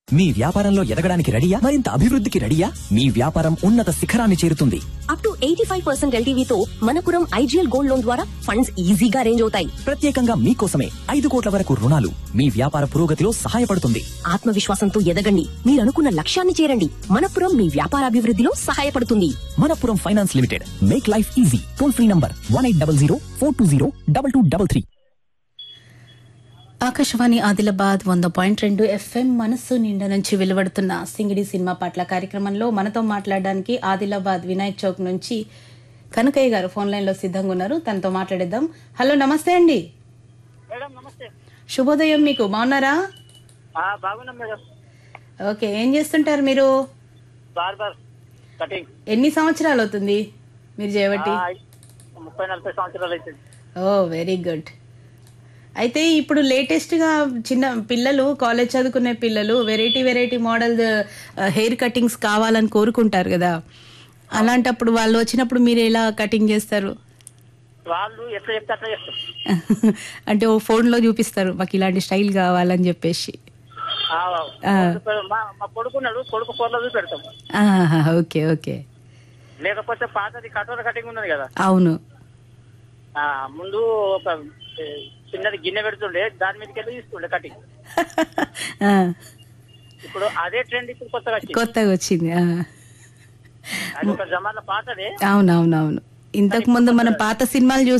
మీ వ్యాపారంలో ఎదగడానికి రెడీయా మరింత అభివృద్ధికి రెడీయా మీ వ్యాపారం ఉన్నత శిఖరాన్ని చేరుతుంది up to eighty five percent ఎల్టీవీతో మనపురం ఐజీఎల్ గోల్డ్ లోన్ ద్వారా ఫండ్స్ ఈజీగా రేంజ్ అవుతాయి ప్రత్యేకంగా మీకోసమే ఐదు కోట్ల వరకు రుణాలు మీ వ్యాపార పురోగతిలో సహాయపడుతుంది ఆత్మవిశ్వాసంతో ఎదగండి మీరు అనుకున్న లక్ష్యాన్ని చేరండి మనపురం మీ వ్యాపారాభివృద్ధిలో సహాయపడుతుంది Manappuram finance limited make life easy toll free number one eight double zero four two zero double two double three Akashvani Adilabad వంద పాయింట్ రెండు ఎఫ్ఎం మనస్సు నిండా నుంచి వెలువడుతున్న సింగిడి సినిమా పాటల కార్యక్రమంలో మనతో మాట్లాడడానికి ఆదిలాబాద్ వినాయక్ చౌక్ నుంచి కనకయ్య గారు ఫోన్ లైన్ లో సిద్ధంగా ఉన్నారు తనతో మాట్లాడేద్దాం హలో నమస్తే అండి మేడం నమస్తే శుభోదయం మీకు బాగున్నారా ఆ, బాగున్నాం మేడం ఓకే ఏం చేస్తుంటారు మీరు బార్ బార్ కటింగ్ ఎన్ని సంవత్సరాలు అవుతుంది మీరు చేయబట్టి ఆ, ముప్పై నలభై సంవత్సరాలు అవుతుంది ఓ వెరీ గుడ్ అయితే ఇప్పుడు లేటెస్ట్ గా చిన్న పిల్లలు కాలేజ్ చదువుకునే పిల్లలు variety variety model hair cuttings కావాలని కోరుకుంటారు కదా అలాంటప్పుడు వాళ్ళు వచ్చినప్పుడు మీరు ఎలా కటింగ్ చేస్తారు వాళ్ళు ఎట్లా చెప్తే అట్లా చేస్తారు అంటే ఓ ఫోన్ లో చూపిస్తారు మాకు ఇలాంటి స్టైల్ కావాలని చెప్పేసి ఆ, ఆ. మా మా కొడుకున్నాడు కొడుకు ఫోన్లో పెడతాం ఆహా, ఓకే ఓకే లేకపోతే పాతది కటోర కటింగ్ ఉన్నది కదా అవును ఆ, ముందు ఒక ఏ, చిన్నది గిన్నె పెడుతుండే దాని మీదకి వెళ్ళి తీసుకుండే కటింగ్ ఆ, ఇప్పుడు అదే ట్రెండ్ ఇప్పుడు కొత్తగా వచ్చింది కొత్తగా వచ్చింది ఆ. అది ఒక జమానా పాతదే అవునవునవును ఇంతకు ముందు మనం పాత సినిమాలు